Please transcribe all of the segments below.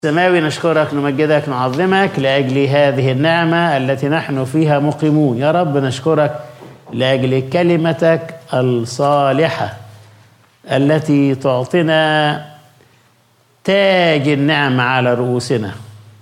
السماوي نشكرك نمجدك نعظمك لأجل هذه النعمة التي نحن فيها مقيمون يا رب نشكرك لأجل كلمتك الصالحة التي تعطينا تاج النعمة على رؤوسنا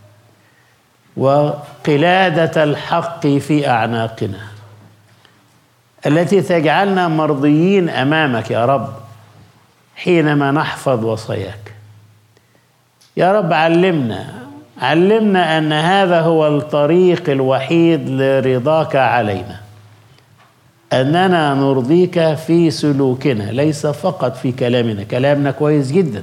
وقلادة الحق في أعناقنا التي تجعلنا مرضيين أمامك يا رب حينما نحفظ وصاياك يا رب علمنا علمنا ان هذا هو الطريق الوحيد لرضاك علينا اننا نرضيك في سلوكنا ليس فقط في كلامنا كلامنا كويس جدا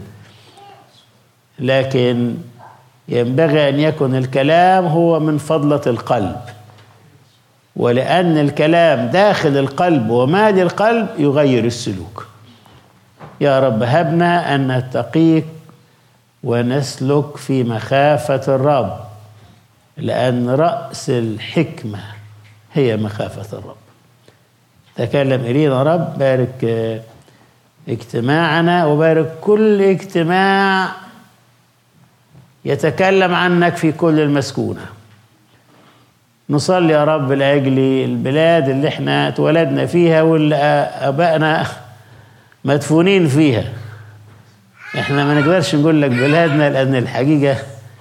لكن ينبغي ان يكون الكلام هو من فضله القلب ولان الكلام داخل القلب ومال القلب يغير السلوك يا رب هبنا ان نتقيك ونسلك في مخافة الرب لأن رأس الحكمة هي مخافة الرب تكلم إلينا رب بارك اجتماعنا وبارك كل اجتماع يتكلم عنك في كل المسكونة نصلي يا رب لأجل البلاد اللي احنا اتولدنا فيها واللي أبائنا مدفونين فيها احنا ما نقدرش نقول لك بلادنا لان الحقيقه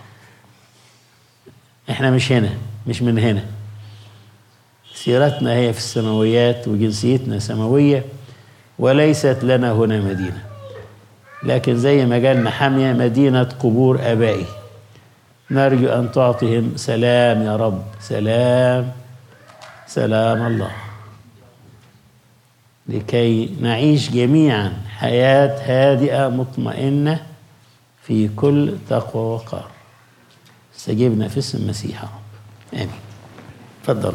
احنا مش هنا مش من هنا سيرتنا هي في السماويات وجنسيتنا سماويه وليست لنا هنا مدينه لكن زي ما قالنا حاميه مدينه قبور ابائي نرجو ان تعطيهم سلام يا رب سلام سلام الله لكي نعيش جميعا حياة هادئة مطمئنة في كل تقوى وقار استجبنا في اسم المسيح يا رب آمين تفضل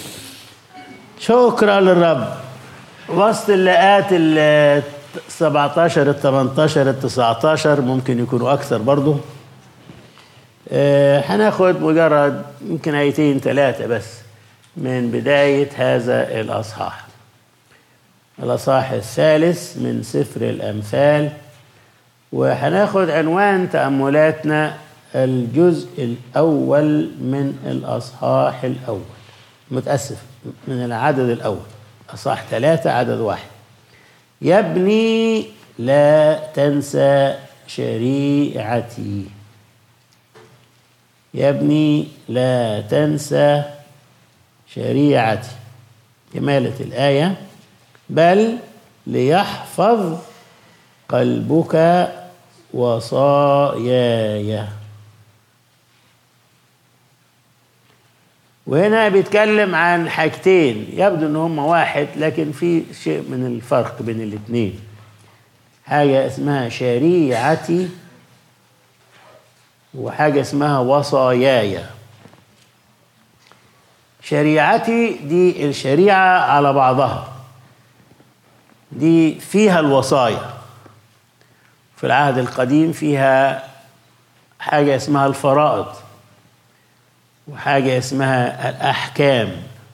شكرا للرب وسط اللقات ال 17 ال 18 ال 19 ممكن يكونوا أكثر برضه آه هناخد مجرد يمكن آيتين ثلاثة بس من بداية هذا الأصحاح الأصحاح الثالث من سفر الأمثال وهناخد عنوان تأملاتنا الجزء الأول من الأصحاح الأول متأسف من العدد الأول أصحاح ثلاثة عدد واحد يا ابني لا تنسى شريعتي يا ابني لا تنسى شريعتي كمالة الآية بل ليحفظ قلبك وصاياي وهنا بيتكلم عن حاجتين يبدو ان هم واحد لكن في شيء من الفرق بين الاثنين حاجة اسمها شريعتي وحاجة اسمها وصاياي شريعتي دي الشريعة على بعضها دي فيها الوصايا في العهد القديم فيها حاجة اسمها الفرائض وحاجة اسمها الأحكام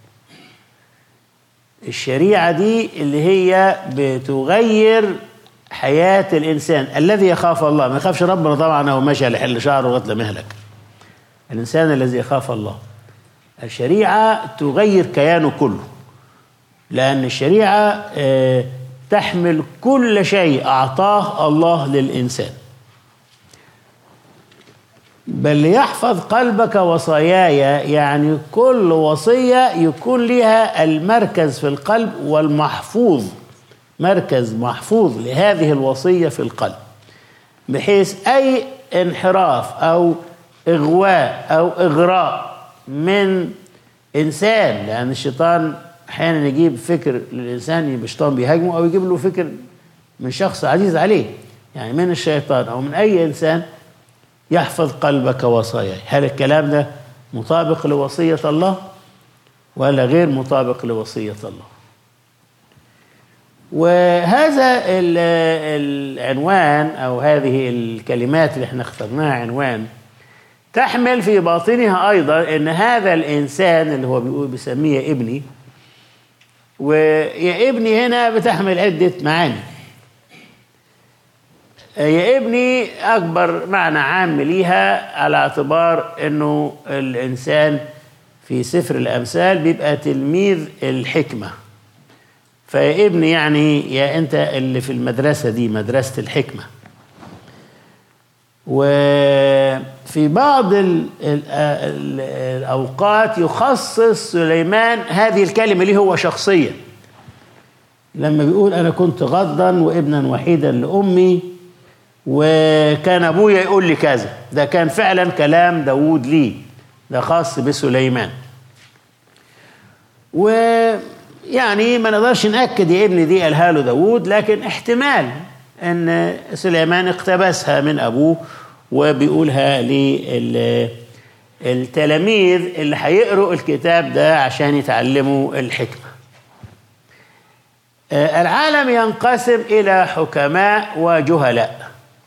الشريعة دي اللي هي بتغير حياة الإنسان الذي يخاف الله ما يخافش ربنا طبعا هو ماشي على حل شعره لغاية لما يهلك الإنسان الذي يخاف الله الشريعة تغير كيانه كله لأن الشريعة آه تحمل كل شيء أعطاه الله للإنسان بل ليحفظ قلبك وصاياي يعني كل وصية يكون لها المركز في القلب والمحفوظ مركز محفوظ لهذه الوصية في القلب بحيث أي انحراف أو إغواء أو إغراء من إنسان لأن الشيطان احيانا يجيب فكر للانسان يبقى الشيطان بيهاجمه او يجيب له فكر من شخص عزيز عليه يعني من الشيطان او من اي انسان يحفظ قلبك وصاياي هل الكلام ده مطابق لوصيه الله ولا غير مطابق لوصيه الله وهذا العنوان او هذه الكلمات اللي احنا اخترناها عنوان تحمل في باطنها ايضا ان هذا الانسان اللي هو بيقول بيسميه ابني ويا ابني هنا بتحمل عدة معاني يا ابني أكبر معنى عام ليها على اعتبار أنه الإنسان في سفر الأمثال بيبقى تلميذ الحكمة فيا ابني يعني يا أنت اللي في المدرسة دي مدرسة الحكمة وفي بعض ال ال ال الأوقات يخصص سليمان هذه الكلمة ليه هو شخصيا لما بيقول أنا كنت غضا وابنا وحيدا لأمي وكان أبويا يقول لي كذا ده كان فعلا كلام داود ليه ده خاص بسليمان ويعني ما نقدرش نأكد يا ابني دي قالها له داود لكن احتمال ان سليمان اقتبسها من ابوه وبيقولها للتلاميذ اللي هيقروا الكتاب ده عشان يتعلموا الحكمه العالم ينقسم الى حكماء وجهلاء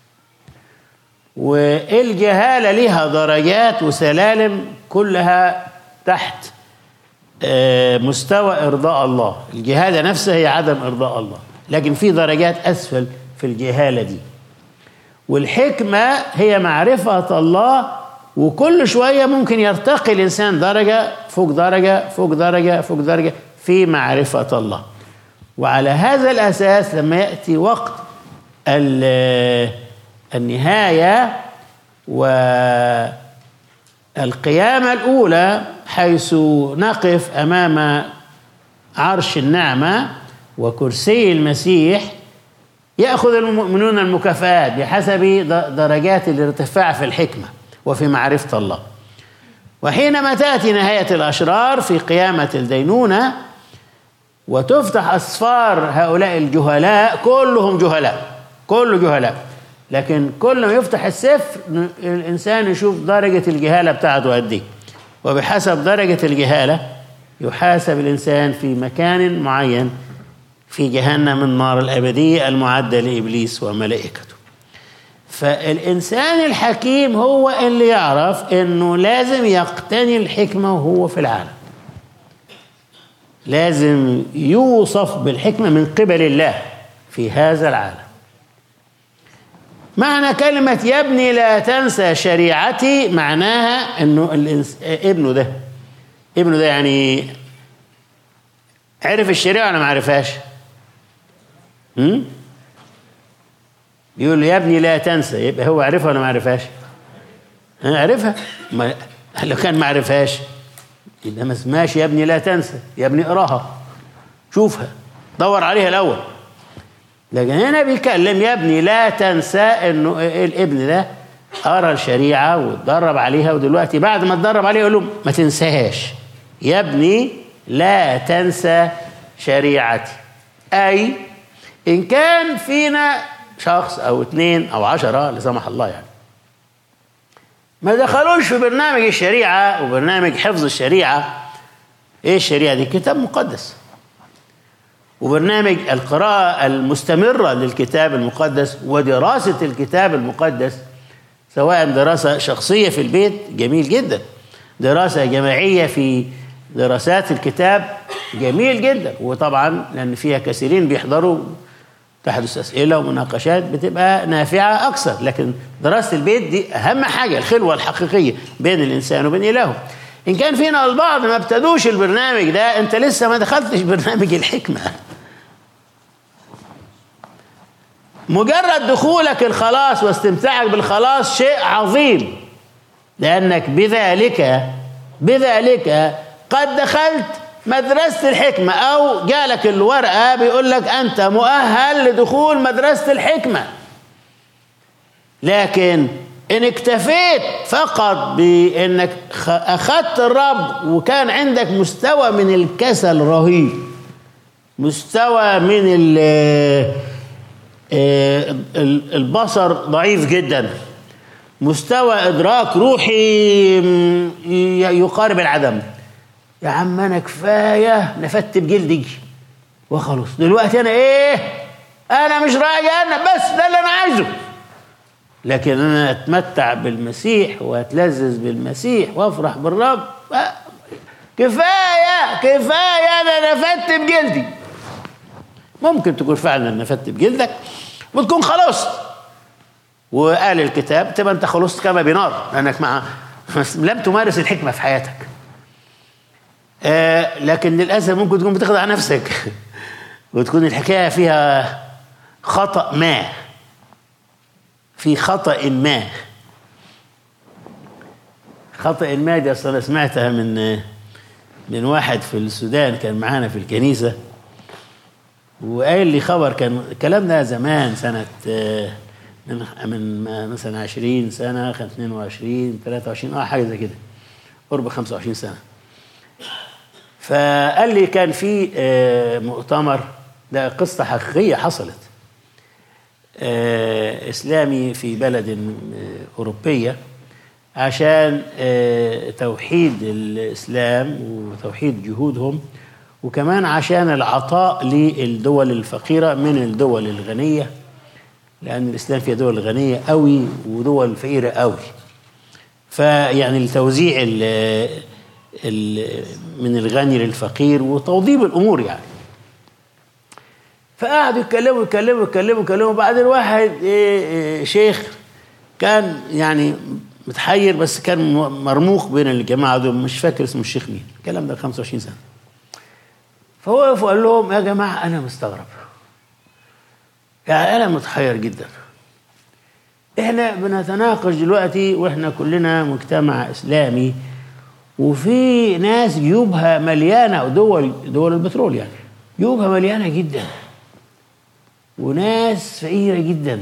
والجهاله لها درجات وسلالم كلها تحت مستوى ارضاء الله الجهاله نفسها هي عدم ارضاء الله لكن في درجات اسفل في الجهاله دي والحكمه هي معرفه الله وكل شويه ممكن يرتقي الانسان درجه فوق درجه فوق درجه فوق درجه في معرفه الله وعلى هذا الاساس لما ياتي وقت النهايه والقيامه الاولى حيث نقف امام عرش النعمه وكرسي المسيح ياخذ المؤمنون المكافآت بحسب درجات الارتفاع في الحكمه وفي معرفه الله وحينما تاتي نهايه الاشرار في قيامه الدينونه وتفتح اسفار هؤلاء الجهلاء كلهم جهلاء كله جهلاء لكن كل ما يفتح السفر الانسان يشوف درجه الجهاله بتاعته قد ايه وبحسب درجه الجهاله يحاسب الانسان في مكان معين في جهنم النار الابديه المعده لابليس وملائكته فالانسان الحكيم هو اللي يعرف انه لازم يقتني الحكمه وهو في العالم لازم يوصف بالحكمه من قبل الله في هذا العالم معنى كلمة يا ابني لا تنسى شريعتي معناها انه الانس... ابنه ده ابنه ده يعني عرف الشريعة ولا ما عرفهاش؟ هم؟ بيقول له يا ابني لا تنسى يبقى هو عرفها ولا ما عرفهاش؟ عرفها ما لو كان ما عرفهاش يبقى ما اسمهاش يا ابني لا تنسى يا ابني اقراها شوفها دور عليها الاول لكن هنا بيتكلم يا ابني لا تنسى انه الابن ده قرا الشريعه واتدرب عليها ودلوقتي بعد ما اتدرب عليها يقول له ما تنساهاش يا ابني لا تنسى شريعتي اي ان كان فينا شخص او اثنين او عشرة لا سمح الله يعني ما دخلوش في برنامج الشريعه وبرنامج حفظ الشريعه ايه الشريعه دي كتاب مقدس وبرنامج القراءة المستمرة للكتاب المقدس ودراسة الكتاب المقدس سواء دراسة شخصية في البيت جميل جدا دراسة جماعية في دراسات الكتاب جميل جدا وطبعا لأن فيها كثيرين بيحضروا تحدث أسئلة ومناقشات بتبقى نافعة أكثر لكن دراسة البيت دي أهم حاجة الخلوة الحقيقية بين الإنسان وبين إلهه إن كان فينا البعض ما ابتدوش البرنامج ده أنت لسه ما دخلتش برنامج الحكمة مجرد دخولك الخلاص واستمتاعك بالخلاص شيء عظيم لأنك بذلك بذلك قد دخلت مدرسة الحكمة أو جالك الورقة بيقول لك أنت مؤهل لدخول مدرسة الحكمة لكن إن اكتفيت فقط بإنك أخذت الرب وكان عندك مستوى من الكسل رهيب مستوى من البصر ضعيف جدا مستوى ادراك روحي يقارب العدم يا عم انا كفايه نفدت بجلدي وخلاص دلوقتي انا ايه انا مش راجع انا بس ده اللي انا عايزه لكن انا اتمتع بالمسيح واتلذذ بالمسيح وافرح بالرب كفايه كفايه انا نفدت بجلدي ممكن تكون فعلا نفدت بجلدك وتكون خلصت وقال الكتاب تبقى انت خلصت كما بنار لانك مع لم تمارس الحكمه في حياتك آه لكن للاسف ممكن تكون بتخدع نفسك وتكون الحكايه فيها خطا ما في خطا ما خطا ما دي اصلا سمعتها من من واحد في السودان كان معانا في الكنيسه وقايل لي خبر كان الكلام ده زمان سنه من من مثلا 20 سنه 22 23 اه حاجه زي كده قرب 25 سنه فقال لي كان في مؤتمر ده قصه حقيقيه حصلت اسلامي في بلد اوروبيه عشان توحيد الاسلام وتوحيد جهودهم وكمان عشان العطاء للدول الفقيره من الدول الغنيه لان الاسلام فيها دول غنيه قوي ودول فقيره قوي فيعني التوزيع ال ال من الغني للفقير وتوضيب الامور يعني فقعدوا يتكلموا يتكلموا يتكلموا يتكلموا بعدين واحد إيه شيخ كان يعني متحير بس كان مرموق بين الجماعه دول مش فاكر اسمه الشيخ مين الكلام ده 25 سنه فوقف وقال لهم يا جماعه انا مستغرب يعني انا متحير جدا احنا بنتناقش دلوقتي واحنا كلنا مجتمع اسلامي وفي ناس جيوبها مليانه دول دول البترول يعني جيوبها مليانه جدا وناس فقيره جدا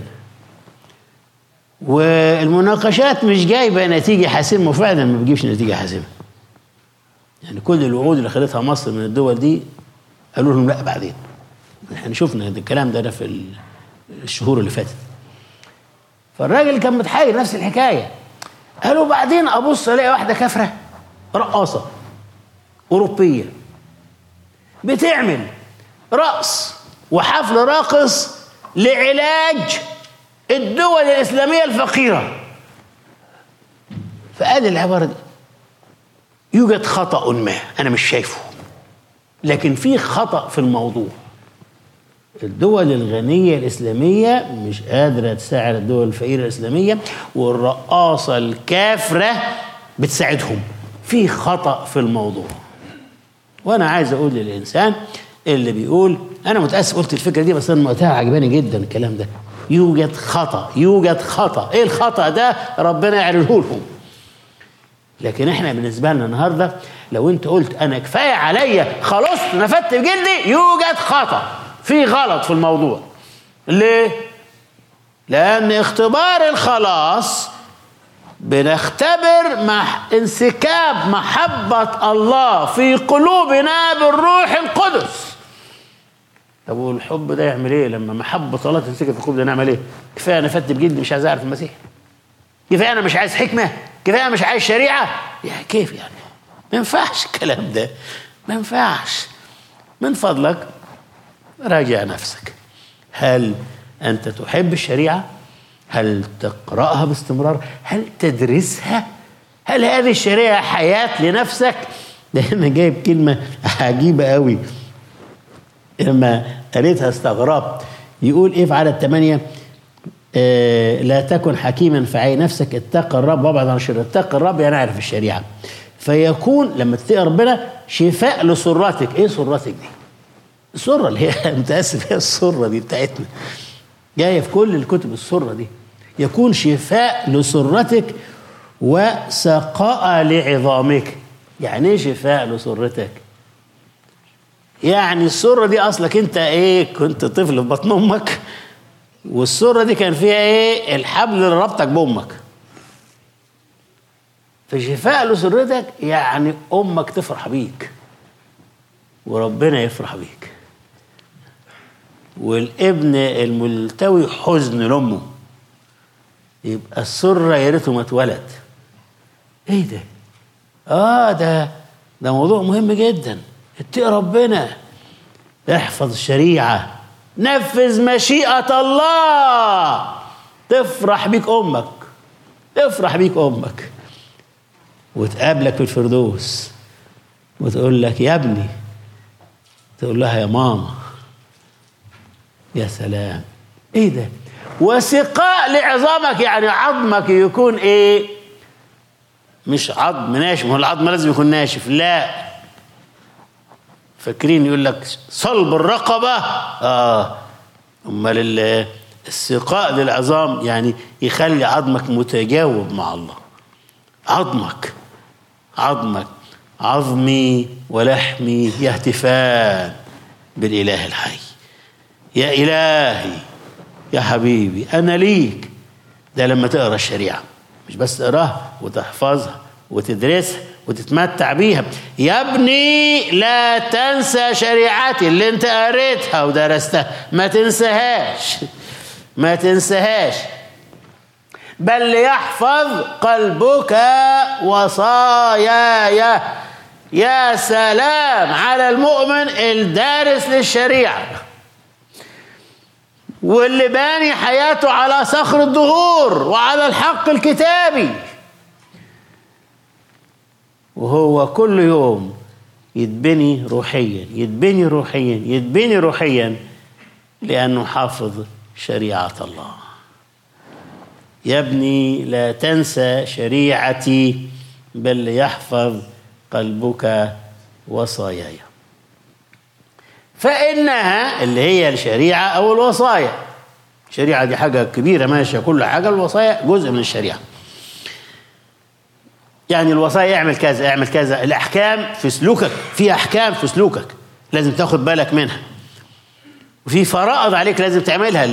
والمناقشات مش جايبه نتيجه حاسمه وفعلا ما بتجيبش نتيجه حاسمه يعني كل الوعود اللي خدتها مصر من الدول دي قالوا لهم لا بعدين احنا شفنا الكلام ده, ده في الشهور اللي فاتت فالراجل كان متحير نفس الحكايه قالوا بعدين ابص الاقي واحده كافره رقاصه اوروبيه بتعمل رقص وحفل راقص لعلاج الدول الاسلاميه الفقيره فقال العباره دي يوجد خطا ما انا مش شايفه لكن في خطا في الموضوع الدول الغنية الإسلامية مش قادرة تساعد الدول الفقيرة الإسلامية والرقاصة الكافرة بتساعدهم في خطأ في الموضوع وأنا عايز أقول للإنسان اللي بيقول أنا متأسف قلت الفكرة دي بس أنا وقتها عجباني جدا الكلام ده يوجد خطأ يوجد خطأ إيه الخطأ ده ربنا يعرضه لهم لكن احنا بالنسبة لنا النهاردة لو انت قلت انا كفاية عليا خلاص نفدت بجلدي يوجد خطأ في غلط في الموضوع ليه لان اختبار الخلاص بنختبر مع انسكاب محبة الله في قلوبنا بالروح القدس طب والحب ده يعمل ايه لما محبة الله تنسكب في قلوبنا نعمل ايه كفاية انا فت بجلدي مش عايز اعرف المسيح كفاية انا مش عايز حكمة كفاية انا مش عايز شريعة يعني كيف يعني ما ينفعش الكلام ده ما ينفعش من فضلك راجع نفسك هل أنت تحب الشريعة هل تقرأها باستمرار هل تدرسها هل هذه الشريعة حياة لنفسك ده أنا جايب كلمة عجيبة قوي لما قريتها استغربت يقول ايه في عدد ثمانية آه لا تكن حكيما في عين نفسك اتق الرب وابعد عن الشر اتق الرب يعني اعرف الشريعه فيكون لما تتقي ربنا شفاء لسرتك ايه سرتك دي السره اللي هي متاسف هي السره دي بتاعتنا جايه في كل الكتب السره دي يكون شفاء لسرتك وسقاء لعظامك يعني ايه شفاء لسرتك يعني السره دي اصلك انت ايه كنت طفل في بطن امك والسره دي كان فيها ايه الحبل اللي ربطك بامك فشفاء لسرتك يعني امك تفرح بيك وربنا يفرح بيك والابن الملتوي حزن لامه يبقى السره يا ريته ما اتولد ايه ده اه ده ده موضوع مهم جدا اتقي ربنا احفظ الشريعه نفذ مشيئه الله تفرح بيك امك تفرح بيك امك وتقابلك في الفردوس وتقول لك يا ابني تقول لها يا ماما يا سلام ايه ده وسقاء لعظامك يعني عظمك يكون ايه مش عظم ناشف هو العظم لازم يكون ناشف لا فاكرين يقول لك صلب الرقبة اه امال السقاء للعظام يعني يخلي عظمك متجاوب مع الله عظمك عظمك عظمي ولحمي يهتفان بالإله الحي يا إلهي يا حبيبي أنا ليك ده لما تقرأ الشريعة مش بس تقراها وتحفظها وتدرسها وتتمتع بيها يا ابني لا تنسى شريعتي اللي انت قريتها ودرستها ما تنساهاش ما تنساهاش بل ليحفظ قلبك وصاياي يا سلام على المؤمن الدارس للشريعة واللي باني حياته على صخر الدهور وعلى الحق الكتابي وهو كل يوم يتبني روحيا يتبني روحيا يتبني روحيا لأنه حافظ شريعة الله يا ابني لا تنسى شريعتي بل ليحفظ قلبك وصاياي فإنها اللي هي الشريعة أو الوصايا الشريعة دي حاجة كبيرة ماشية كل حاجة الوصايا جزء من الشريعة يعني الوصايا اعمل كذا اعمل كذا الأحكام في سلوكك في أحكام في سلوكك لازم تاخد بالك منها وفي فرائض عليك لازم تعملها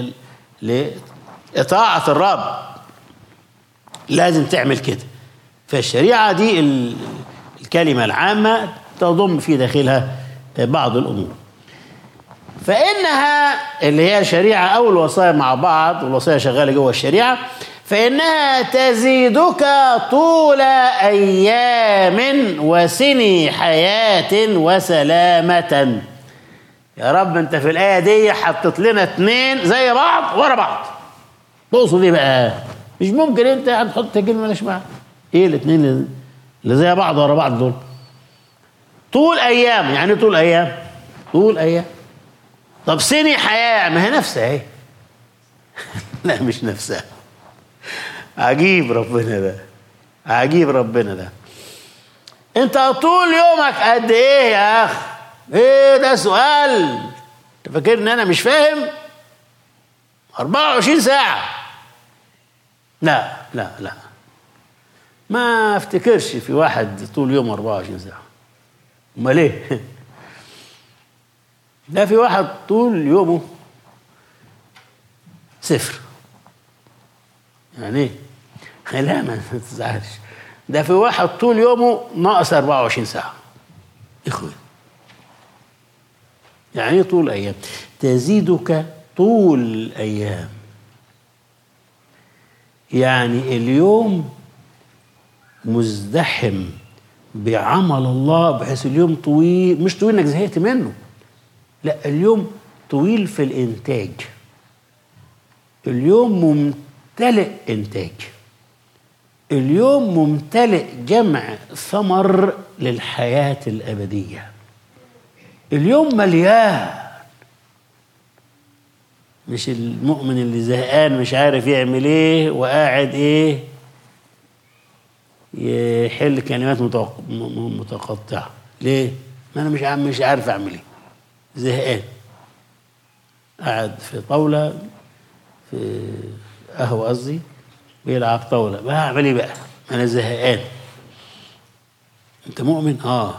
لإطاعة الرب لازم تعمل كده فالشريعة دي الكلمة العامة تضم في داخلها بعض الأمور فإنها اللي هي الشريعة أو الوصايا مع بعض والوصايا شغالة جوه الشريعة فإنها تزيدك طول أيام وسني حياة وسلامة يا رب أنت في الآية دي حطت لنا اتنين زي بعض ورا بعض تقصد إيه بقى؟ مش ممكن أنت هتحط كلمة مالهاش معنى إيه الاتنين اللي زي بعض ورا بعض دول؟ طول ايام يعني طول ايام طول ايام طب سني حياه ما هي نفسها اهي لا مش نفسها عجيب ربنا ده عجيب ربنا ده انت طول يومك قد ايه يا اخ ايه ده سؤال انت فاكر ان انا مش فاهم 24 ساعه لا لا لا ما افتكرش في واحد طول يوم 24 ساعه امال ايه ده في واحد طول يومه صفر يعني ايه لا ما تزعلش ده في واحد طول يومه ناقص 24 ساعه اخوي يعني ايه طول ايام تزيدك طول الايام يعني اليوم مزدحم بعمل الله بحيث اليوم طويل مش طويل انك زهقت منه لا اليوم طويل في الانتاج اليوم ممتلئ انتاج اليوم ممتلئ جمع ثمر للحياة الأبدية اليوم مليان مش المؤمن اللي زهقان مش عارف يعمل ايه وقاعد ايه يحل كلمات متقطعة ليه؟ ما أنا مش مش عارف أعمل إيه زهقان قاعد في طاولة في قهوة قصدي بيلعب طاولة بقى أعمل إيه بقى؟ أنا زهقان أنت مؤمن؟ آه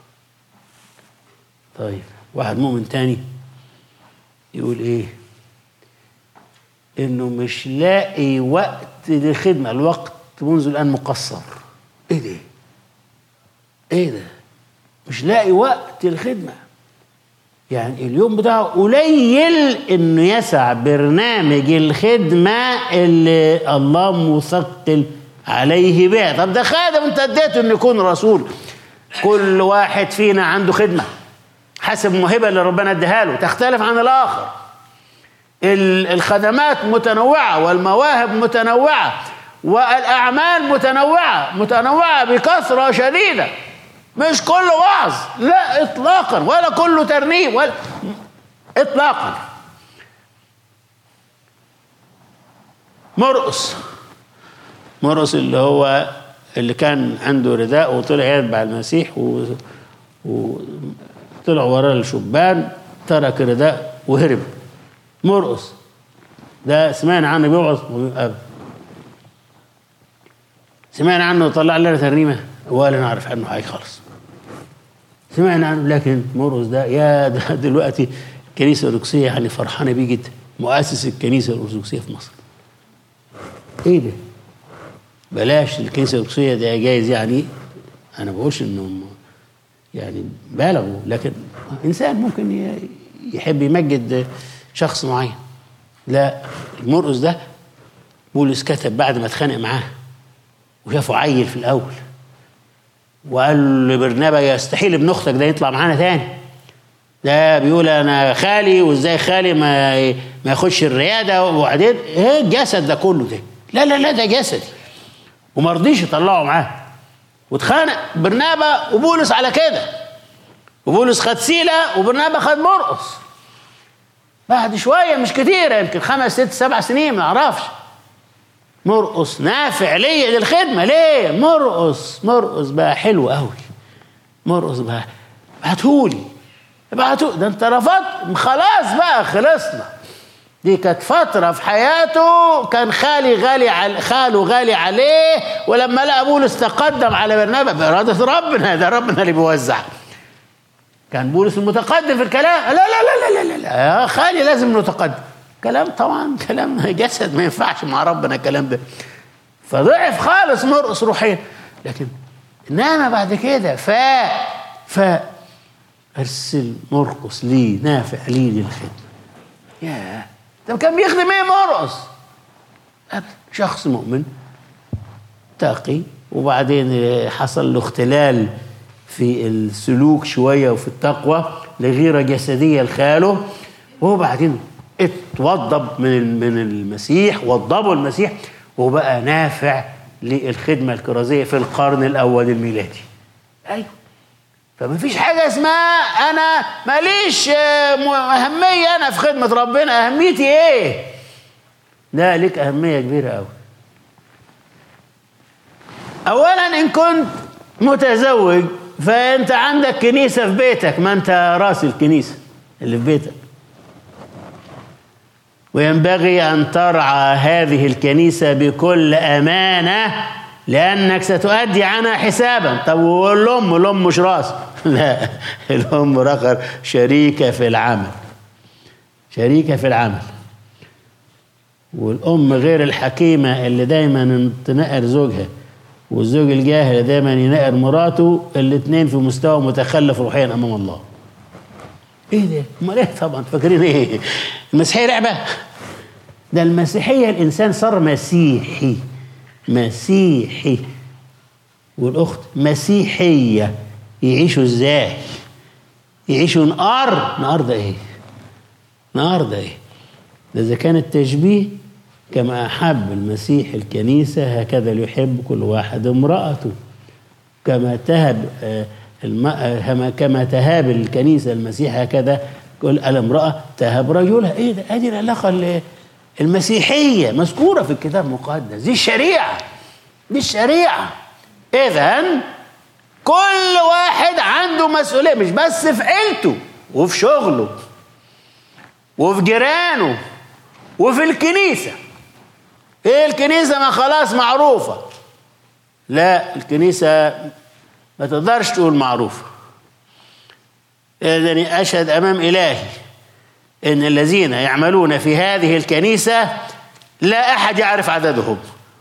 طيب واحد مؤمن تاني يقول إيه؟ إنه مش لاقي وقت للخدمة الوقت منذ الآن مقصر ايه ده ايه ده مش لاقي وقت الخدمه يعني اليوم بتاعه قليل انه يسع برنامج الخدمه اللي الله مثقل عليه بها طب ده خادم انت اديته انه يكون رسول كل واحد فينا عنده خدمه حسب موهبه اللي ربنا اداها له تختلف عن الاخر الخدمات متنوعه والمواهب متنوعه والأعمال متنوعة متنوعة بكثرة شديدة مش كله وعظ لا إطلاقا ولا كله ترنيم ولا إطلاقا مرقص مرقص اللي هو اللي كان عنده رداء وطلع يتبع المسيح و... وطلع وراه الشبان ترك الرداء وهرب مرقص ده سمعنا عنه بيوعظ وبيقابل سمعنا عنه طلع لنا ترنيمه ولا نعرف عنه حاجه خالص سمعنا عنه لكن مرقص ده يا ده دلوقتي الكنيسه الارثوذكسيه يعني فرحانه بيه جدا مؤسس الكنيسه الارثوذكسيه في مصر ايه ده بلاش الكنيسه الارثوذكسيه ده جايز يعني انا بقولش انهم يعني بالغوا لكن انسان ممكن ي- يحب يمجد شخص معين لا المرقص ده بولس كتب بعد ما اتخانق معاه وشافه عيل في الاول وقال لبرنابا يستحيل ابن اختك ده يطلع معانا تاني ده بيقول انا خالي وازاي خالي ما ما ياخدش الرياده وبعدين ايه الجسد ده كله ده لا لا لا ده جسدي وما رضيش يطلعه معاه واتخانق برنابا وبولس على كده وبولس خد سيله وبرنابا خد مرقص بعد شويه مش كتير يمكن خمس ست سبع سنين ما اعرفش مرقص نافع ليا للخدمه ليه مرقص مرقص بقى حلو قوي مرقص بقى ابعتهولي ابعتوا ده انت رفضت خلاص بقى خلصنا دي كانت فترة في حياته كان خالي غالي على خاله غالي عليه ولما لقى بولس تقدم على برنابا بإرادة ربنا ده ربنا اللي بيوزع كان بولس المتقدم في الكلام لا لا لا لا لا لا, لا. يا خالي لازم نتقدم كلام طبعا كلام جسد ما ينفعش مع ربنا الكلام ده فضعف خالص مرقص روحيا لكن انما بعد كده فاء فاء ارسل مرقص لي نافع لي للخدمه ياه طب كان بيخدم ايه مرقص أبدا شخص مؤمن تقي وبعدين حصل له اختلال في السلوك شويه وفي التقوى لغيره جسديه لخاله وبعدين اتوضب من من المسيح وضبه المسيح وبقى نافع للخدمه الكرازيه في القرن الاول الميلادي ايوه فما فيش حاجه اسمها انا ماليش آه، م- اهميه انا في خدمه ربنا اهميتي ايه لا لك اهميه كبيره قوي اولا ان كنت متزوج فانت عندك كنيسه في بيتك ما انت راس الكنيسه اللي في بيتك وينبغي ان ترعى هذه الكنيسه بكل امانه لانك ستؤدي عنها حسابا طب والام الام مش راس لا الام رخر شريكه في العمل شريكه في العمل والام غير الحكيمه اللي دايما تنقر زوجها والزوج الجاهل دايما ينقر مراته الاثنين في مستوى متخلف روحيا امام الله ايه ده؟ امال ايه طبعا فاكرين ايه؟ المسيحيه لعبه ده المسيحيه الانسان صار مسيحي مسيحي والاخت مسيحيه يعيشوا ازاي؟ يعيشوا نقار نقار ده ايه؟ نقار ده ايه؟ ده اذا كان التشبيه كما احب المسيح الكنيسه هكذا يحب كل واحد امراته كما تهب آه، الم- آه، كما- كما تهاب الكنيسه المسيح هكذا كل الامراه تهب رجلها ايه ده ادي العلاقه ال- المسيحيه مذكوره في الكتاب المقدس دي الشريعه دي الشريعه اذا كل واحد عنده مسؤوليه مش بس في عيلته وفي شغله وفي جيرانه وفي الكنيسه ايه الكنيسه ما خلاص معروفه لا الكنيسه ما تقدرش تقول معروفه إذن أشهد أمام إلهي إن الذين يعملون في هذه الكنيسة لا أحد يعرف عددهم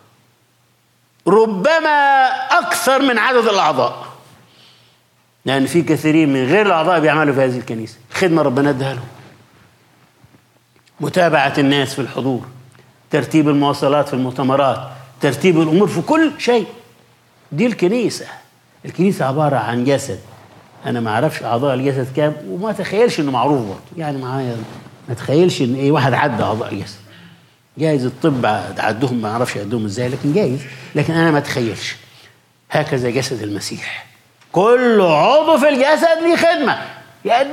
ربما أكثر من عدد الأعضاء لأن في كثيرين من غير الأعضاء بيعملوا في هذه الكنيسة خدمة ربنا ادها لهم متابعة الناس في الحضور ترتيب المواصلات في المؤتمرات ترتيب الأمور في كل شيء دي الكنيسة الكنيسة عبارة عن جسد أنا ما أعرفش أعضاء الجسد كام وما تخيلش إنه معروف برضه يعني معايا ما تخيلش إن إيه واحد عدى أعضاء الجسد جايز الطب عدهم ما أعرفش يعدهم إزاي لكن جايز لكن أنا ما أتخيلش هكذا جسد المسيح كل عضو في الجسد ليه خدمة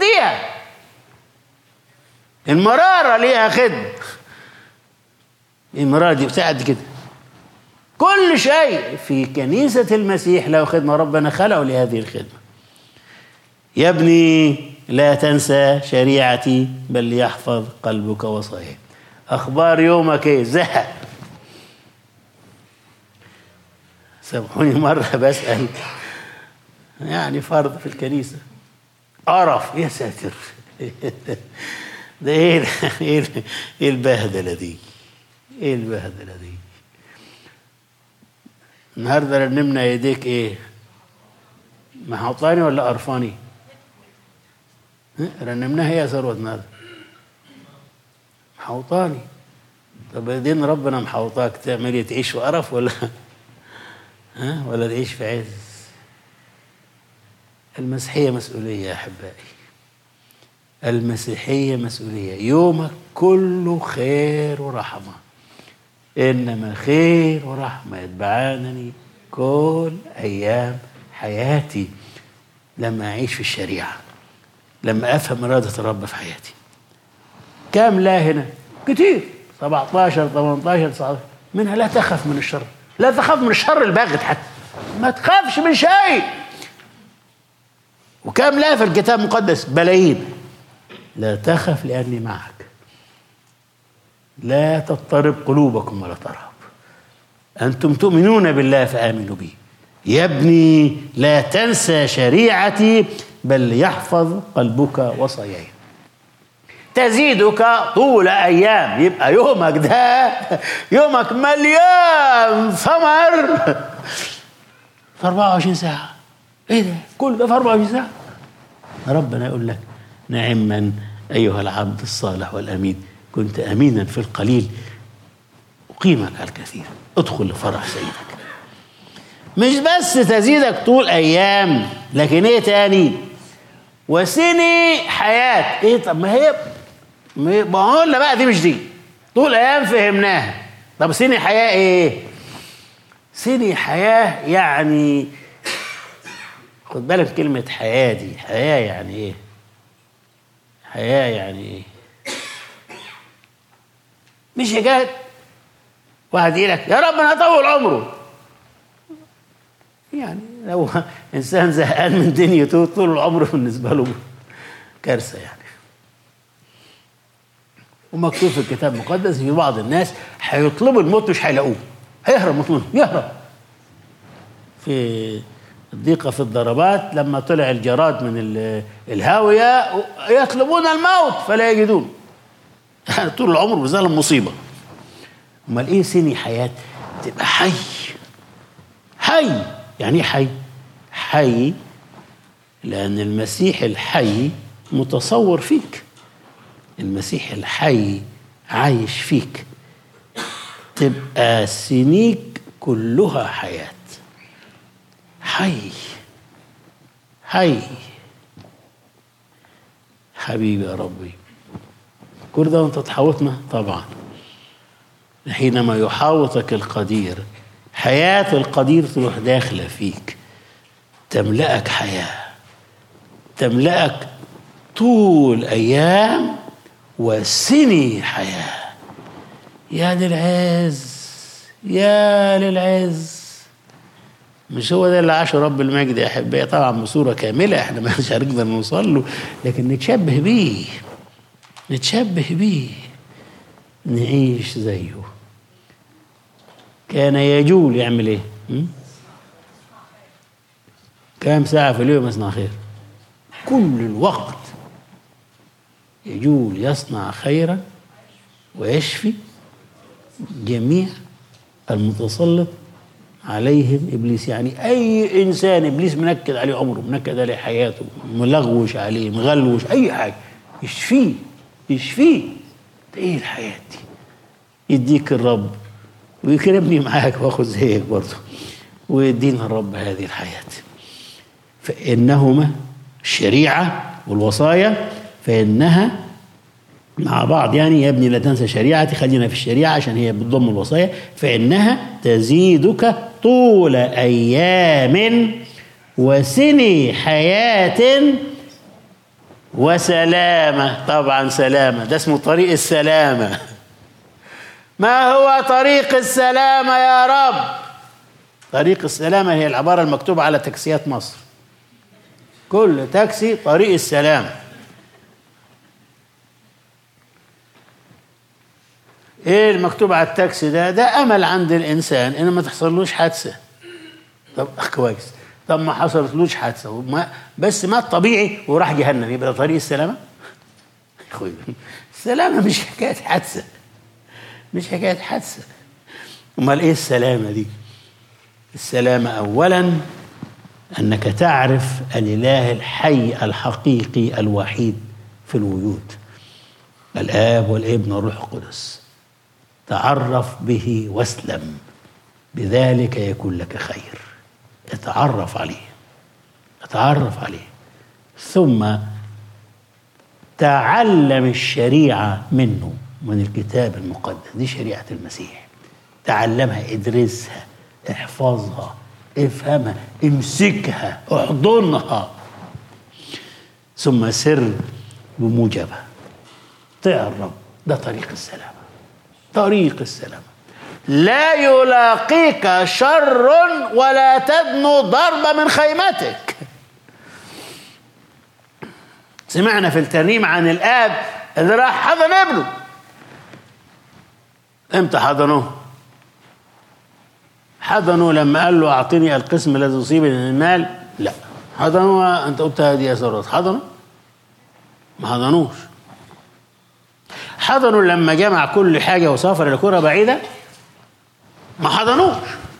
يأديها المرارة ليها خدمة المرأة دي بتاعت كده كل شيء في كنيسة المسيح له خدمة ربنا خلقه لهذه الخدمة يا ابني لا تنسى شريعتي بل ليحفظ قلبك وصاياي أخبار يومك إيه زهق سامحوني مرة بسأل يعني فرض في الكنيسة قرف يا ساتر ده ايه ايه ايه البهدلة دي ايه البهدلة دي النهارده رنمنا يديك ايه محوطاني ولا قرفاني رنمناها هي يا ثروت النهارده محوطاني طب دين ربنا محوطاك تعمل ايه تعيش في قرف ولا ها ولا تعيش في عز المسيحية مسؤولية يا أحبائي المسيحية مسؤولية يومك كله خير ورحمة إنما خير ورحمة يتبعانني كل أيام حياتي لما أعيش في الشريعة لما أفهم إرادة الرب في حياتي كام لا هنا كتير 17 18 19 منها لا تخف من الشر لا تخاف من الشر الباغت حتى ما تخافش من شيء وكم لا في الكتاب المقدس بلايين لا تخف لأني معك لا تضطرب قلوبكم ولا ترهب أنتم تؤمنون بالله فآمنوا بي يا ابني لا تنسى شريعتي بل يحفظ قلبك وصاياي تزيدك طول أيام يبقى يومك ده يومك مليان ثمر في 24 ساعة ايه ده كل ده في 24 ساعة ربنا يقول لك نعما أيها العبد الصالح والأمين كنت أمينا في القليل أقيمك على الكثير ادخل لفرح سيدك مش بس تزيدك طول أيام لكن إيه تاني وسني حياة إيه طب ما هي ما هو لا بقى دي مش دي طول أيام فهمناها طب سني حياة إيه سني حياة يعني خد بالك كلمة حياة دي حياة يعني إيه حياة يعني إيه مش حكاية واحد يقول لك يا رب أنا أطول عمره يعني لو إنسان زهقان من دنيته طول العمر بالنسبة له كارثة يعني ومكتوب في الكتاب المقدس في بعض الناس هيطلبوا الموت مش هيلاقوه هيهرب مطلوب يهرب في الضيقة في الضربات لما طلع الجراد من الهاوية يطلبون الموت فلا يجدون يعني طول العمر بظلم مصيبة امال ايه سني حياة تبقى حي حي يعني ايه حي حي لأن المسيح الحي متصور فيك المسيح الحي عايش فيك تبقى سنيك كلها حياه حي حي حبيبي يا ربي كل ده وانت تحاوطنا طبعا حينما يحاوطك القدير حياة القدير تروح داخلة فيك تملأك حياة تملأك طول أيام وسني حياة يا للعز يا للعز مش هو ده اللي عاشه رب المجد يا احبائي طبعا بصوره كامله احنا مش هنقدر نوصل له لكن نتشبه بيه نتشبه بيه نعيش زيه كان يجول يعمل ايه م? كام ساعة في اليوم يصنع خير كل الوقت يجول يصنع خيرا ويشفي جميع المتسلط عليهم ابليس يعني اي انسان ابليس منكد عليه عمره منكد عليه حياته ملغوش عليه مغلوش اي حاجه يشفيه يشفيه ايه الحياه دي يديك الرب ويكرمني معاك واخذ زيك برضه ويدينا الرب هذه الحياه فانهما الشريعه والوصايا فانها مع بعض يعني يا ابني لا تنسى شريعتي خلينا في الشريعه عشان هي بتضم الوصايا فانها تزيدك طول ايام وسني حياه وسلامه طبعا سلامه ده اسمه طريق السلامه ما هو طريق السلامة يا رب طريق السلامة هي العبارة المكتوبة على تاكسيات مصر كل تاكسي طريق السلام ايه المكتوب على التاكسي ده ده امل عند الانسان انه ما تحصلوش حادثه طب كويس طب ما حصلتلوش حادثه وما بس ما الطبيعي وراح جهنم يبقى طريق السلامه اخوي السلامه مش حكايه حادثه مش حكايه حادثه امال ايه السلامه دي السلامه اولا انك تعرف الاله الحي الحقيقي الوحيد في الوجود الاب والابن والروح القدس تعرف به واسلم بذلك يكون لك خير اتعرف عليه اتعرف عليه ثم تعلم الشريعة منه من الكتاب المقدس دي شريعة المسيح تعلمها ادرسها احفظها افهمها امسكها احضنها ثم سر بموجبها طيع الرب ده طريق السلامة طريق السلامة لا يلاقيك شر ولا تدنو ضربة من خيمتك سمعنا في الترنيم عن الآب اللي راح حضن ابنه امتى حضنوه حضنوا لما قال له اعطني القسم الذي يصيبني من المال لا حضنوا انت قلت هذه يا سرات حضنوا ما حضنوش حضنوا لما جمع كل حاجه وسافر الى كره بعيده ما حضنوش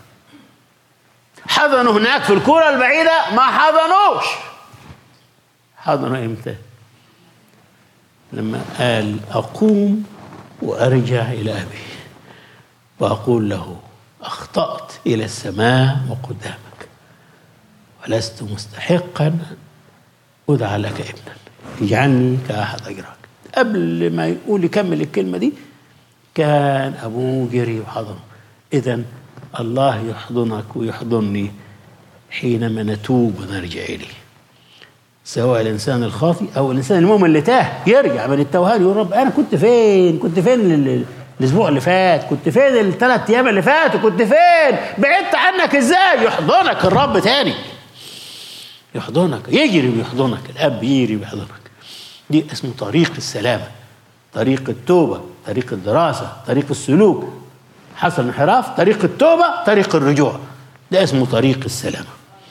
حضنوا هناك في الكره البعيده ما حضنوش حضنوا امتى لما قال اقوم وارجع الى ابي واقول له اخطات الى السماء وقدامك ولست مستحقا ادعى لك ابنا اجعلني كاحد اجراك قبل ما يقول يكمل الكلمه دي كان ابوه جري وحضنه اذا الله يحضنك ويحضني حينما نتوب ونرجع اليه سواء الانسان الخاطئ او الانسان المؤمن اللي تاه يرجع من التوهان يقول رب انا كنت فين كنت فين ال- الاسبوع اللي فات كنت فين الثلاث ايام اللي فاتوا كنت فين بعدت عنك ازاي يحضنك الرب تاني يحضنك يجري ويحضنك الاب يجري ويحضنك دي اسمه طريق السلامه طريق التوبه طريق الدراسه طريق السلوك حصل انحراف طريق التوبه طريق الرجوع ده اسمه طريق السلامه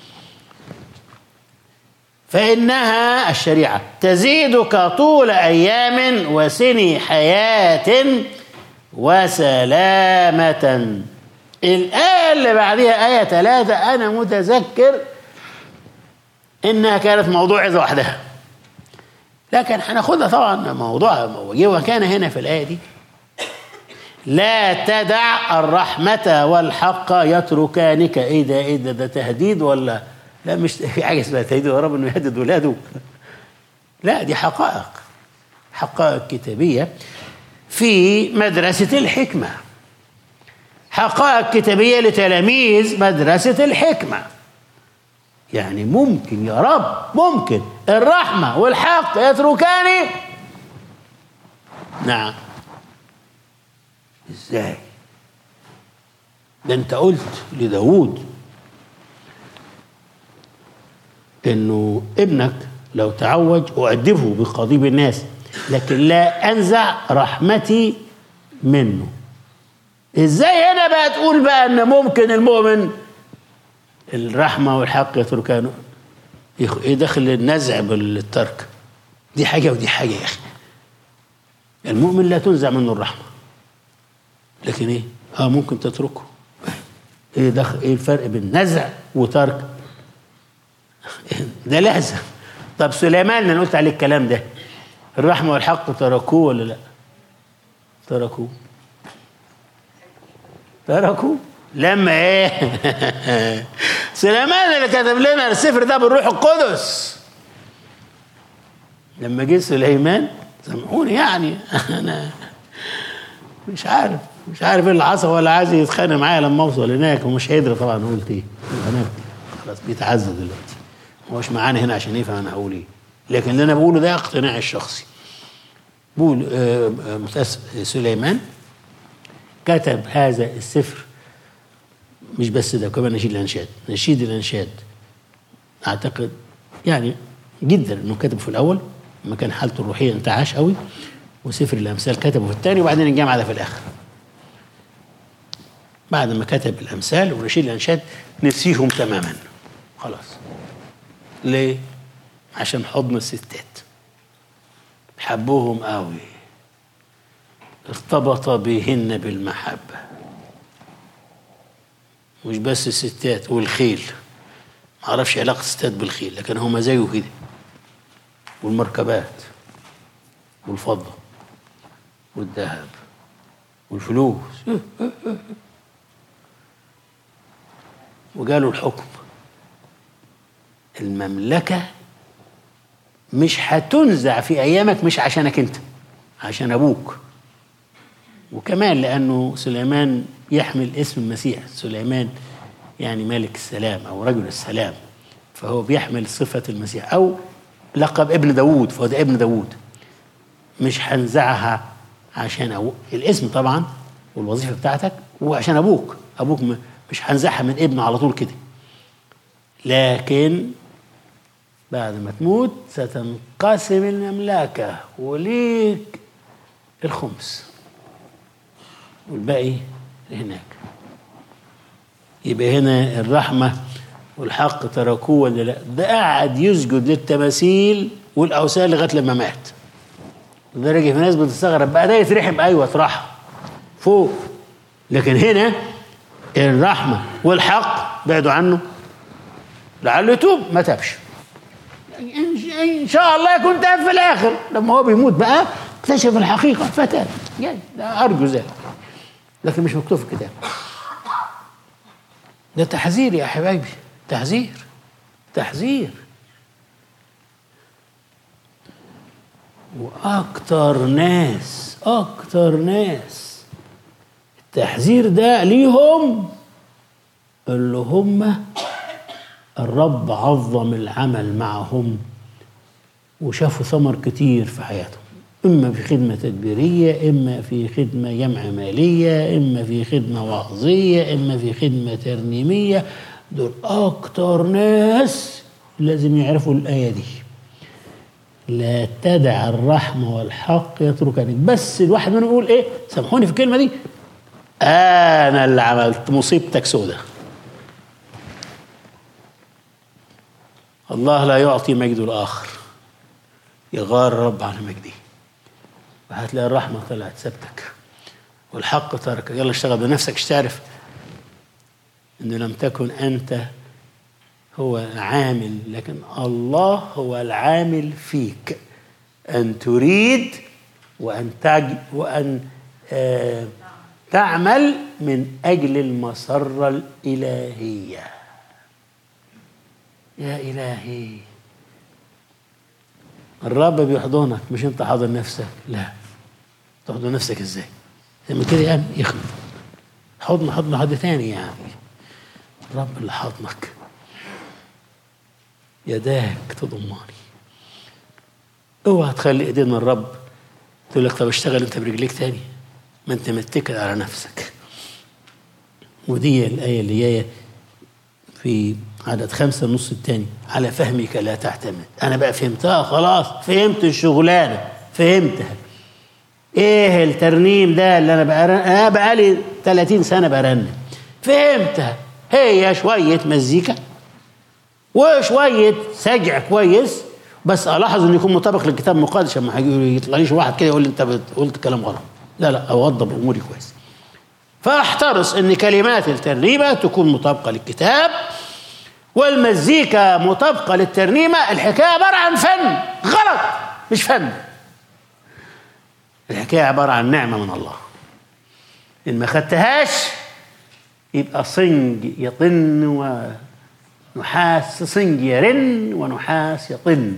فإنها الشريعة تزيدك طول أيام وسني حياة وسلامة الآية اللي بعدها آية ثلاثة أنا متذكر إنها كانت موضوع عظة وحدها لكن هناخدها طبعا موضوع وكان هنا في الآية دي لا تدع الرحمة والحق يتركانك إيه ده إيه ده, ده تهديد ولا لا مش في حاجة اسمها تهديد يا رب إنه يهدد ولاده لا دي حقائق حقائق كتابية في مدرسة الحكمة حقائق كتابية لتلاميذ مدرسة الحكمة يعني ممكن يا رب ممكن الرحمة والحق يتركاني نعم ازاي ده انت قلت لداود انه ابنك لو تعوج اعذبه بقضيب الناس لكن لا انزع رحمتي منه ازاي هنا بقى تقول بقى ان ممكن المؤمن الرحمه والحق يتركانه ايه دخل النزع بالترك دي حاجه ودي حاجه يا اخي المؤمن لا تنزع منه الرحمه لكن ايه اه ممكن تتركه ايه دخل ايه الفرق بين نزع وترك ده لازم طب سليمان انا قلت عليه الكلام ده الرحمه والحق تركوه ولا لا تركوه تركوه لما ايه سليمان اللي كتب لنا السفر ده بالروح القدس لما جه سليمان سامحوني يعني انا مش عارف مش عارف ايه اللي حصل ولا عايز يتخانق معايا لما اوصل هناك ومش هيدري طبعا قلت ايه هناك خلاص بيتعزى دلوقتي هو مش معانا هنا عشان يفهم انا هقول ايه لكن اللي انا بقوله ده اقتناعي الشخصي بقول آه، آه، متاسف سليمان كتب هذا السفر مش بس ده كمان نشيد الانشاد نشيد الانشاد اعتقد يعني جدا انه كتبه في الاول لما كان حالته الروحيه انتعاش قوي وسفر الامثال كتبه في الثاني وبعدين الجامعه ده في الاخر بعد ما كتب الامثال ونشيد الانشاد نسيهم تماما خلاص ليه عشان حضن الستات حبوهم قوي ارتبط بهن بالمحبه مش بس الستات والخيل ما اعرفش علاقه الستات بالخيل لكن هما زيه كده والمركبات والفضه والذهب والفلوس وقالوا الحكم المملكة مش هتنزع في أيامك مش عشانك أنت عشان أبوك وكمان لأنه سليمان يحمل اسم المسيح سليمان يعني ملك السلام أو رجل السلام فهو بيحمل صفة المسيح أو لقب ابن داوود فهو ده ابن داوود مش هنزعها عشان أبوك الاسم طبعا والوظيفة بتاعتك وعشان أبوك أبوك م- مش هنزعها من ابنه على طول كده لكن بعد ما تموت ستنقسم المملكة وليك الخمس والباقي هناك يبقى هنا الرحمة والحق تركوه ولا لا ده قعد يسجد للتماثيل والأوثان لغاية لما مات لدرجة في ناس بتستغرب بقى ده يترحم أيوة اترحم فوق لكن هنا الرحمة والحق بعدوا عنه لعله يتوب ما تابش إن- ان شاء الله يكون تاب في الاخر لما هو بيموت بقى اكتشف الحقيقه فتاب يعني ده ارجو ذلك لكن مش مكتوب في الكتاب ده تحذير يا حبايبي تحذير تحذير واكتر ناس اكتر ناس التحذير ده ليهم اللي هم الرب عظم العمل معهم وشافوا ثمر كتير في حياتهم إما في خدمة تدبيرية إما في خدمة جمع مالية إما في خدمة وعظية إما في خدمة ترنيمية دول أكتر ناس لازم يعرفوا الآية دي لا تدع الرحمة والحق يتركني بس الواحد منهم يقول إيه سامحوني في الكلمة دي أنا اللي عملت مصيبتك سودة الله لا يعطي مجد الآخر يغار الرب على مجده وهتلاقي الرحمة طلعت سبتك والحق تركك يلا اشتغل بنفسك مش تعرف انه لم تكن انت هو العامل لكن الله هو العامل فيك ان تريد وان تج وان آه تعمل من اجل المسره الالهيه يا الهي الرب بيحضنك مش انت حاضر نفسك لا تحضن نفسك ازاي زي ما كده يعني يخلق حضن حضن حد تاني يعني الرب اللي حضنك يداك تضماني اوعى تخلي ايدين الرب تقول لك طب اشتغل انت برجليك تاني ما انت متكل على نفسك ودي الآية اللي جاية في عدد خمسة النص الثاني على فهمك لا تعتمد أنا بقى فهمتها خلاص فهمت الشغلانة فهمتها إيه الترنيم ده اللي أنا بقى أنا بقالي 30 سنة برنم فهمتها هي شوية مزيكا وشوية سجع كويس بس ألاحظ إنه يكون مطابق للكتاب المقدس عشان ما هيجي يطلعليش واحد كده يقول لي أنت قلت كلام غلط لا لا أوضب أموري كويس فاحترص ان كلمات الترنيمه تكون مطابقه للكتاب والمزيكا مطابقه للترنيمه الحكايه عباره عن فن غلط مش فن الحكايه عباره عن نعمه من الله ان ما خدتهاش يبقى صنج يطن ونحاس صنج يرن ونحاس يطن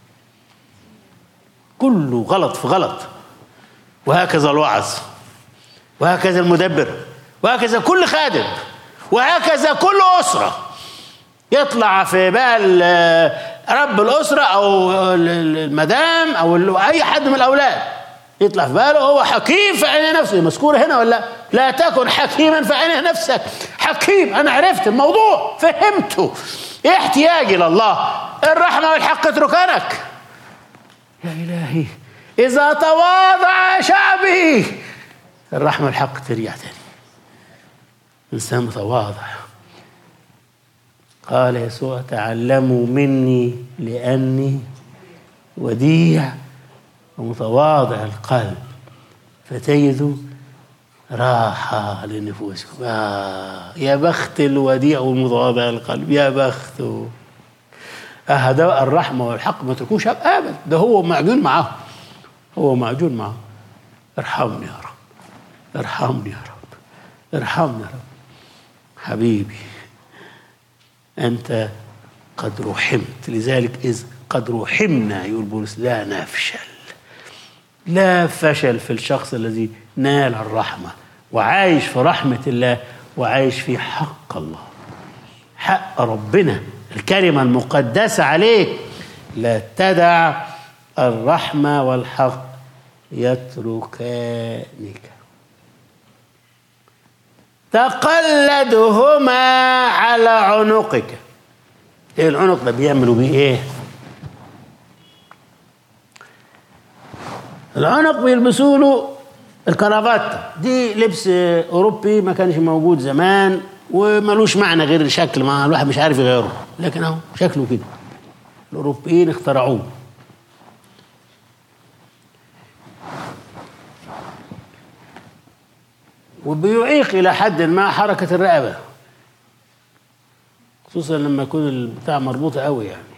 كله غلط في غلط وهكذا الوعظ وهكذا المدبر وهكذا كل خادم وهكذا كل أسرة يطلع في بال رب الأسرة أو المدام أو أي حد من الأولاد يطلع في باله هو حكيم في عين نفسه مذكورة هنا ولا لا تكن حكيما في عين نفسك حكيم أنا عرفت الموضوع فهمته إيه احتياجي لله الرحمة والحق اتركنك يا إلهي إذا تواضع شعبي الرحمة والحق ترجع تاني إنسان متواضع قال يسوع تعلموا مني لأني وديع ومتواضع القلب فتجدوا راحة لنفوسكم آه يا بخت الوديع والمتواضع القلب يا بخته آه ده الرحمة والحق ما تركوش أبدا ده هو معجون معاهم هو معجون معاهم ارحمني يا رب ارحمني يا رب ارحمني يا رب حبيبي أنت قد رحمت لذلك إذ قد رحمنا يقول بولس لا نفشل لا فشل في الشخص الذي نال الرحمة وعايش في رحمة الله وعايش في حق الله حق ربنا الكلمة المقدسة عليك لا تدع الرحمة والحق يتركانك تقلدهما على عنقك ايه العنق ده بيعملوا بيه ايه العنق بيلبسوا له الكرافات دي لبس اوروبي ما كانش موجود زمان وملوش معنى غير شكل ما الواحد مش عارف يغيره لكن اهو شكله كده الاوروبيين اخترعوه وبيعيق الى حد ما حركه الرقبه خصوصا لما يكون البتاع مربوطه قوي يعني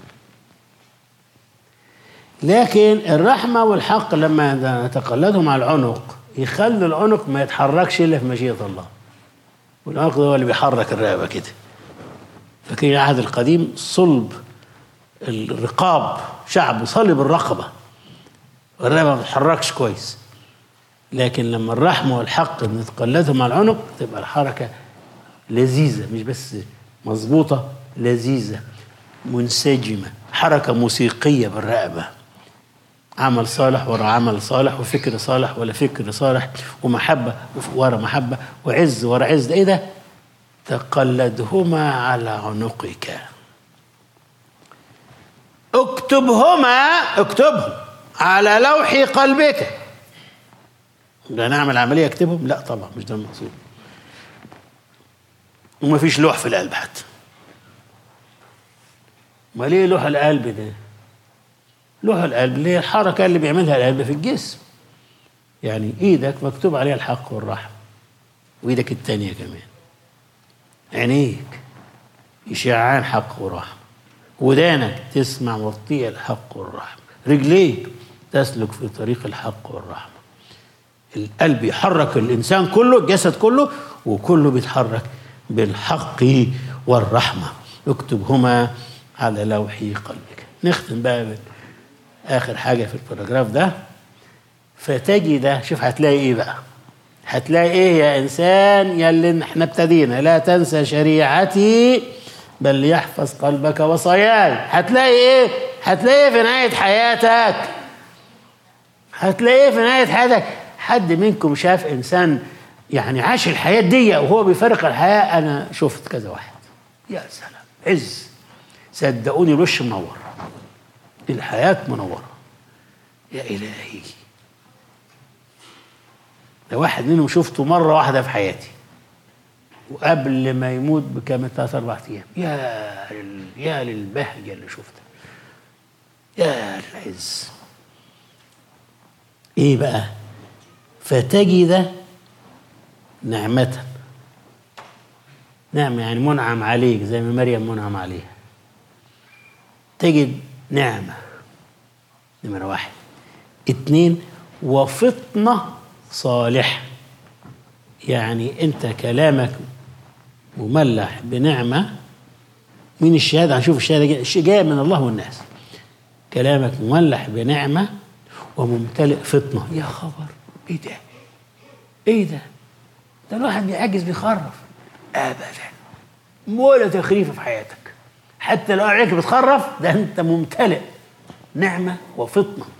لكن الرحمه والحق لما نتقلدهم على العنق يخلوا العنق ما يتحركش الا في مشيئه الله والعنق ده هو اللي بيحرك الرقبه كده فاكرين العهد القديم صلب الرقاب شعب صلب الرقبه والرقبه ما تتحركش كويس لكن لما الرحمه والحق نتقلدهم على العنق تبقى الحركه لذيذه مش بس مظبوطه لذيذه منسجمه حركه موسيقيه بالرقبه عمل صالح ورا عمل صالح وفكر صالح ولا فكر صالح ومحبة ورا محبة وعز ورا عز ده ايه ده تقلدهما على عنقك اكتبهما اكتبهم على لوح قلبك ده نعمل عملية اكتبهم لا طبعا مش ده المقصود وما فيش لوح في القلب حتى ما ليه لوح القلب ده لوح القلب اللي هي الحركة اللي بيعملها القلب في الجسم يعني ايدك مكتوب عليها الحق والرحمة وايدك التانية كمان عينيك يشعان حق ورحمة ودانك تسمع وتطيع الحق والرحمة رجليك تسلك في طريق الحق والرحمة القلب يحرك الإنسان كله الجسد كله وكله بيتحرك بالحق والرحمة اكتبهما على لوح قلبك نختم بقى اخر حاجه في الباراجراف ده فتجد شوف هتلاقي ايه بقى هتلاقي ايه يا انسان يلي احنا ابتدينا لا تنسى شريعتي بل ليحفظ قلبك وصاياي هتلاقي ايه هتلاقي في نهايه حياتك هتلاقيه في نهايه حياتك حد منكم شاف انسان يعني عاش الحياه دي وهو بيفارق الحياه انا شفت كذا واحد يا سلام عز صدقوني الوش منور الحياة منورة يا إلهي ده واحد منهم شفته مرة واحدة في حياتي وقبل ما يموت بكام ثلاث أربع أيام يا لل... يا للبهجة اللي شفتها يا العز إيه بقى فتجد نعمة نعمة يعني منعم عليك زي ما مريم منعم عليها تجد نعمة نمرة واحد اتنين وفطنة صالحة يعني انت كلامك مملح بنعمة من الشهادة هنشوف الشهادة جاية من الله والناس كلامك مملح بنعمة وممتلئ فطنة يا خبر ايه ده ايه ده ده الواحد بيعجز بيخرف ابدا ولا تخريف في حياتك حتى لو عليك بتخرف ده انت ممتلئ نعمة وفطنة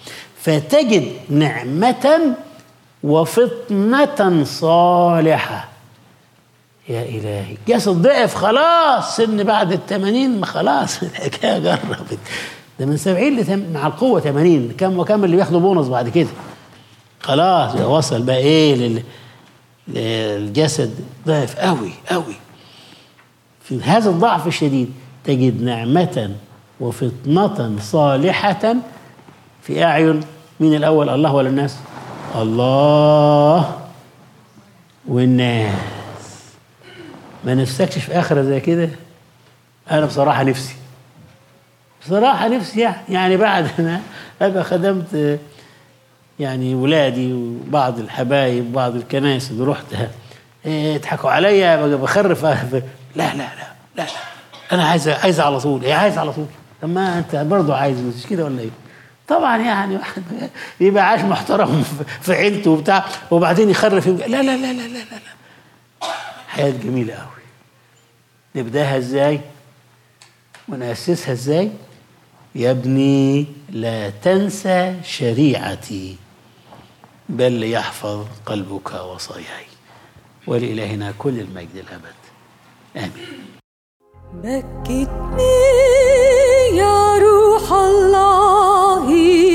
فتجد نعمة وفطنة صالحة يا إلهي جسد ضعف خلاص سن بعد الثمانين ما خلاص الحكاية جربت ده من سبعين لتم... مع القوة ثمانين كم وكم اللي بياخدوا بونص بعد كده خلاص وصل بقى ايه لل... للجسد ضعف قوي قوي في هذا الضعف الشديد تجد نعمة وفطنة صالحة في أعين من الأول الله ولا الناس الله والناس ما نفسكش في آخرة زي كده أنا بصراحة نفسي بصراحة نفسي يعني يعني بعد أنا أبقى خدمت يعني ولادي وبعض الحبايب وبعض الكنائس اللي رحتها إيه، يضحكوا عليا بقى بخرف لا لا لا لا لا انا عايز عايز على طول ايه عايز على طول طب ما انت برضه عايز مش كده ولا ايه طبعا يعني واحد يبقى عايش محترم في عيلته وبتاع وبعدين يخرف يبقى لا لا لا لا لا لا لا حياة جميلة قوي نبداها ازاي ونأسسها ازاي يا ابني لا تنسى شريعتي بل يحفظ قلبك وصاياي ولإلهنا كل المجد الأبد آمين بكتني يا روح الله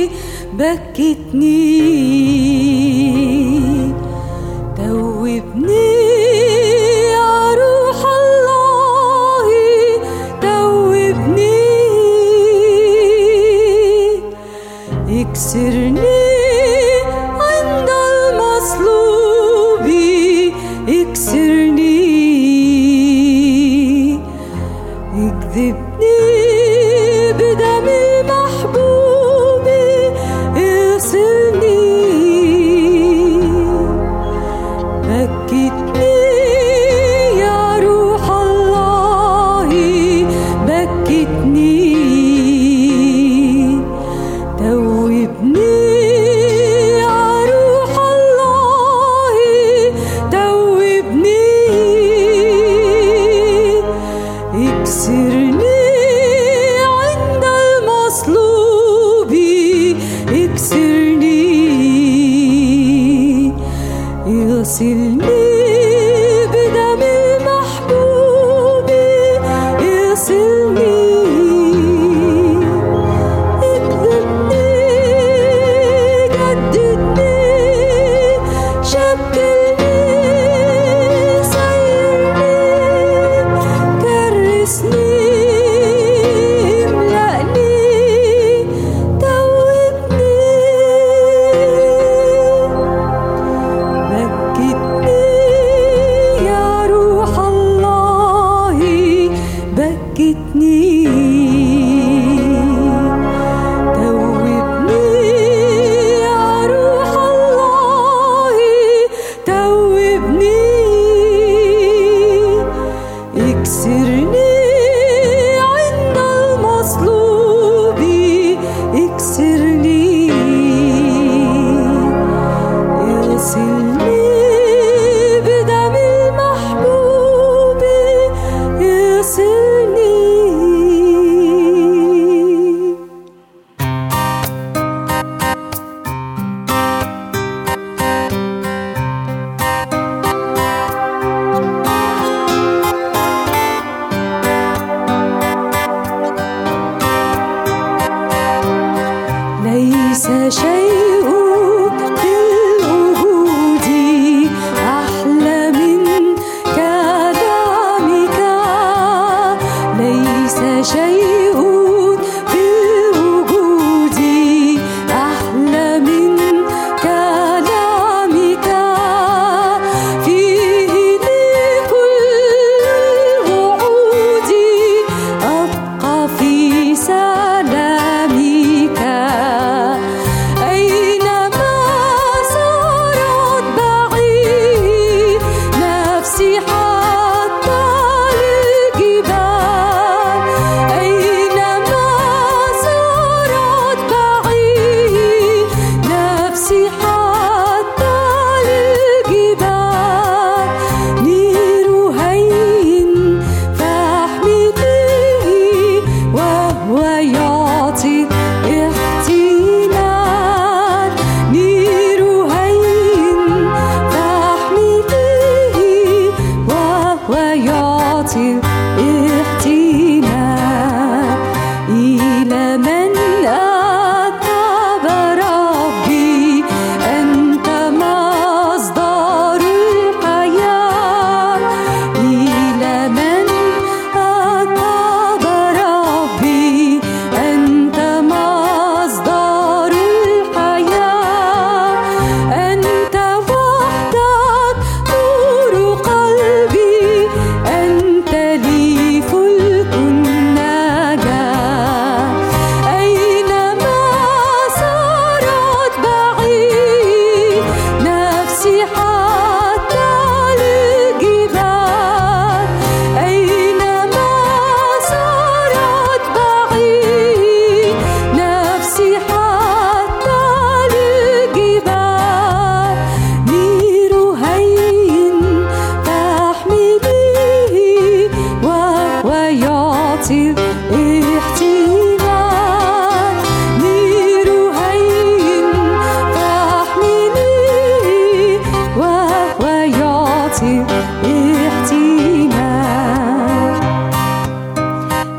بكتني توبني يا روح الله توبني اكسرني عند المصلوب اكسرني اكذبني بدم المحبوب اغسلني بكتني يا روح الله بكتني توبني يا روح الله توبني اكسرني عند المصلوب اكسرني اغسلني بدم المحبوب اغسلني اكذبني جددني شكلني سيرني كرسني املأني توبني بكتني يا روح الله بكتني توبني يا روح الله توبني اكسرني عند المصلوب اكسرني اغسلني بدم المحبوب اغسلني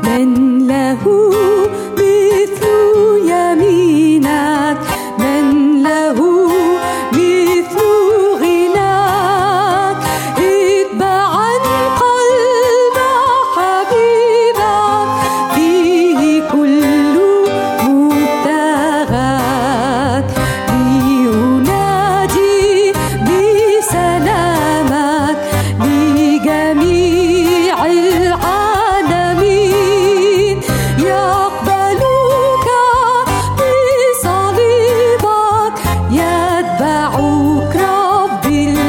من له مثل يمينك من له مثل غناك اتبعا قلب حبيبك فيه كل مبتغاك لينادي بسلامك لجميع العالمين يقبلوك بصليبك يتبعوك رب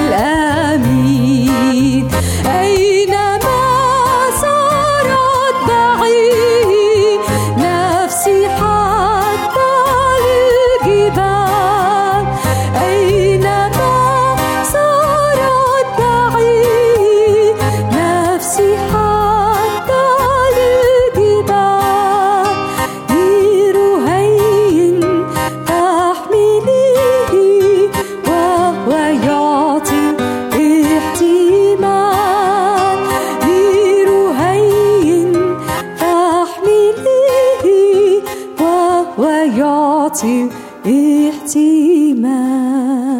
الأمين أينما سارت بعيد نفسي حتى الجبال أينما سارت بعيد نفسي حتى الجبال لرهين تحمليه وهو يعطي احتمال لرهين تحمليه وهو يعطي احتمال